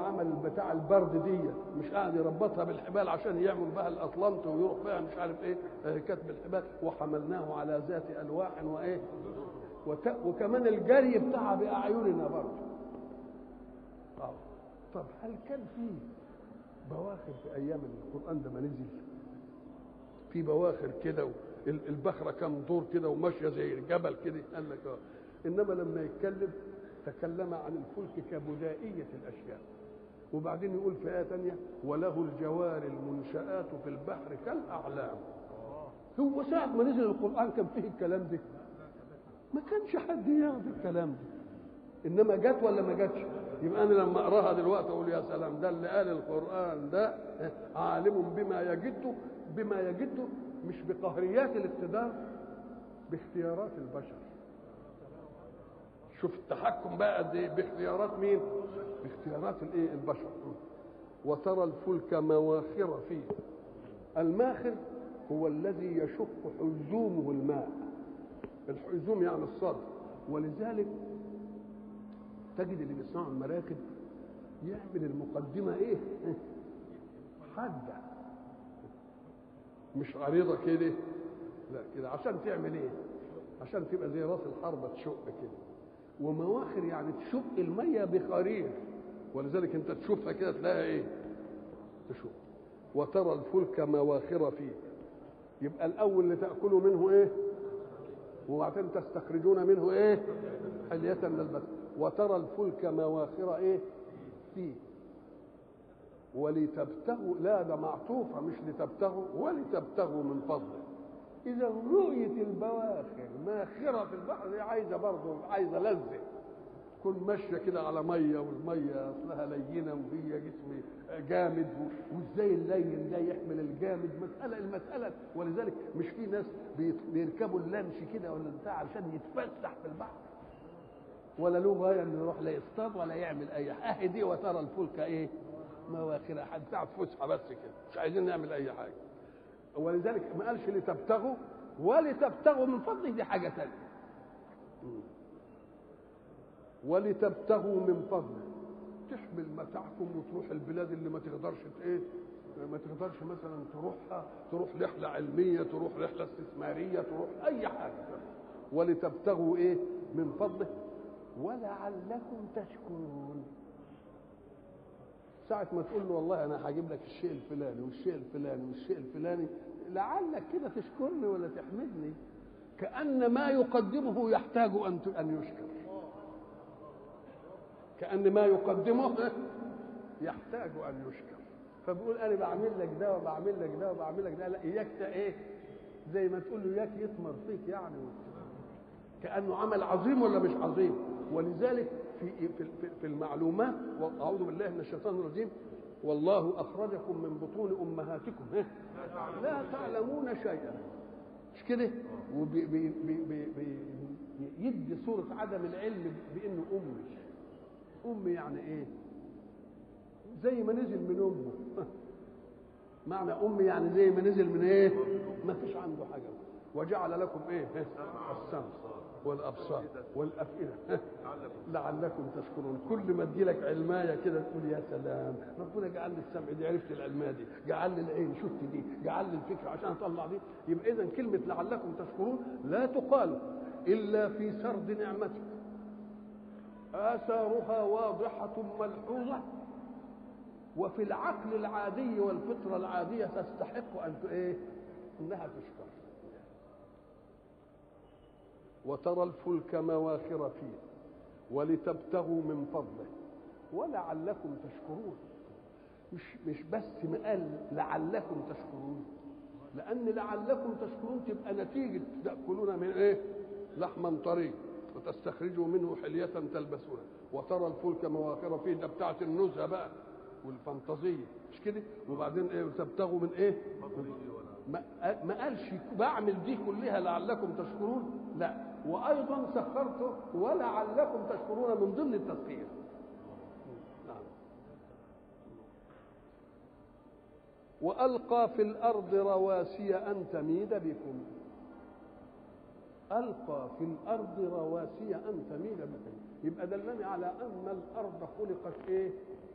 عمل بتاع البرد دي مش قاعد يربطها بالحبال عشان يعمل بها الاطلنط ويروح بها مش عارف ايه آه، كتب الحبال وحملناه على ذات الواح وايه وك وكمان الجري بتاعها باعيننا برضه آه. طب هل كان في بواخر في ايام القران ده ما نزل في بواخر كده ال- البخره كام دور كده وماشيه زي الجبل كده قال لك اه انما لما يتكلم تكلم عن الفلك كبدائيه الاشياء وبعدين يقول في ايه ثانيه وله الجوار المنشآت في البحر كالاعلام هو ساعه ما نزل القران كان فيه الكلام ده ما كانش حد ياخد الكلام ده انما جت ولا ما جاتش يبقى انا لما اقراها دلوقتي اقول يا سلام ده اللي قال القران ده عالم بما يجده بما يجده مش بقهريات الاقتدار باختيارات البشر شوف التحكم بقى قد ايه باختيارات مين باختيارات الايه البشر وترى الفلك مواخر فيه الماخر هو الذي يشق حزومه الماء الحزوم يعني الصدر ولذلك تجد اللي بيصنعوا المراكب يعمل المقدمه ايه حاده مش عريضه كده لا كده عشان تعمل ايه عشان تبقى زي راس الحربه تشق كده ومواخر يعني تشق الميه بخرير ولذلك انت تشوفها كده تلاقيها ايه تشق وترى الفلك مواخر فيه يبقى الاول اللي تاكلوا منه ايه وبعدين تستخرجون منه ايه حلية للبس وترى الفلك مواخر ايه فيه ولتبتغوا لا ده معطوفة مش لتبتغوا ولتبتغوا من فضله إذا رؤية البواخر ماخرة في البحر دي عايزة برضه عايزة لذة تكون ماشية كده على مية والمية أصلها لينة وهي جسم جامد و- وإزاي اللين ده يحمل الجامد مسألة المسألة ولذلك مش في ناس بيت- بيركبوا اللانش كده ولا بتاع عشان يتفسح في البحر ولا له غاية إنه يروح لا يصطاد ولا يعمل أي حاجة أهي دي وترى الفلك إيه مواخر حد بتاع فسحة بس كده مش عايزين نعمل أي حاجة ولذلك ما قالش لتبتغوا ولتبتغوا من فضله دي حاجة تانية ولتبتغوا من فضله تحمل متاعكم وتروح البلاد اللي ما تقدرش ت- ايه ما تقدرش مثلا تروحها تروح رحله علميه تروح رحله استثماريه تروح اي حاجه ولتبتغوا ايه من فضله ولعلكم تشكرون ساعة ما تقول له والله أنا هجيب لك الشيء الفلاني والشيء الفلاني والشيء الفلاني لعلك كده تشكرني ولا تحمدني كأن ما يقدمه يحتاج أن أن يشكر كأن ما يقدمه يحتاج أن يشكر فبيقول أنا بعمل لك ده وبعمل لك ده وبعمل لك ده لا إياك ت- إيه زي ما تقول له إياك يثمر فيك يعني كأنه عمل عظيم ولا مش عظيم ولذلك في في في- في المعلومات واعوذ بالله من الشيطان الرجيم والله اخرجكم من بطون امهاتكم إيه؟ لا تعلمون شيئا مش كده ويدي صورة عدم العلم بانه امي امي يعني ايه زي ما نزل من امه معنى امي يعني زي ما نزل من ايه ما فيش عنده حاجه وجعل لكم ايه السمع والابصار والافئده لعلكم تشكرون كل ما ادي لك علمايه كده تقول يا سلام ربنا جعل لي السمع دي عرفت العلمايه دي جعل لي العين شفت دي جعل لي الفكره عشان اطلع دي يبقى اذا كلمه لعلكم تشكرون لا تقال الا في سرد نعمتك اثارها واضحه ملحوظه وفي العقل العادي والفطرة العادية تستحق أن ت- إيه؟ إنها تشكر وترى الفلك مواخر فيه ولتبتغوا من فضله ولعلكم تشكرون مش مش بس ما قال لعلكم تشكرون لأن لعلكم تشكرون تبقى نتيجة تأكلون من إيه؟ لحما طري وتستخرجوا منه حلية تلبسونها وترى الفلك مواخر فيه ده بتاعت النزهة بقى والفانتازيه مش كده وبعدين ايه تبتغوا من ايه ما, ما قالش بعمل دي كلها لعلكم تشكرون لا وايضا سخرته ولعلكم تشكرون من ضمن التسخير نعم والقى في الارض رواسي ان تميد بكم القى في الارض رواسي ان تميد بكم يبقى دلني على ان الارض خلقت ايه